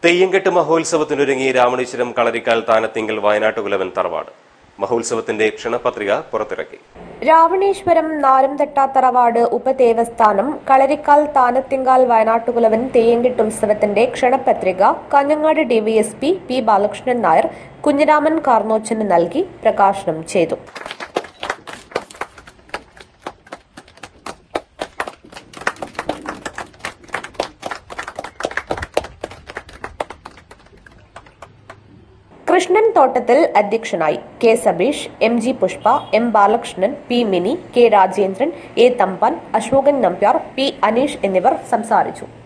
തെയ്യംകെട്ട് മഹോത്സവത്തിനൊരുങ്ങി രാമണീശ്വരം കളരിക്കാൽ താനത്തിങ്കൽ വയനാട്ടുകുലവൻ തറവാട് മഹോത്സവത്തിന്റെ ക്ഷണപത്രിക പുറത്തിറക്കി രാവണേശ്വരം നാരംതട്ട തറവാട് ഉപദേവസ്ഥാനം കളരിക്കാൽ താനത്തിങ്കാൽ വയനാട്ടുകുലവൻ തെയ്യങ്കെട്ട് ഉത്സവത്തിന്റെ ക്ഷണപത്രിക കാഞ്ഞങ്ങാട് ഡിവൈഎസ്പി പി ബാലകൃഷ്ണൻ നായർ കുഞ്ഞിരാമൻ കാർന്നോച്ചന് നൽകി പ്രകാശനം ചെയ്തു കൃഷ്ണൻ തോട്ടത്തിൽ അധ്യക്ഷനായി K Sabeesh M G Pushpa M Balakrishnan P Mini K Rajendran A Thampan Ashokan Nambiar P Aneesh എന്നിവർ സംസാരിച്ചു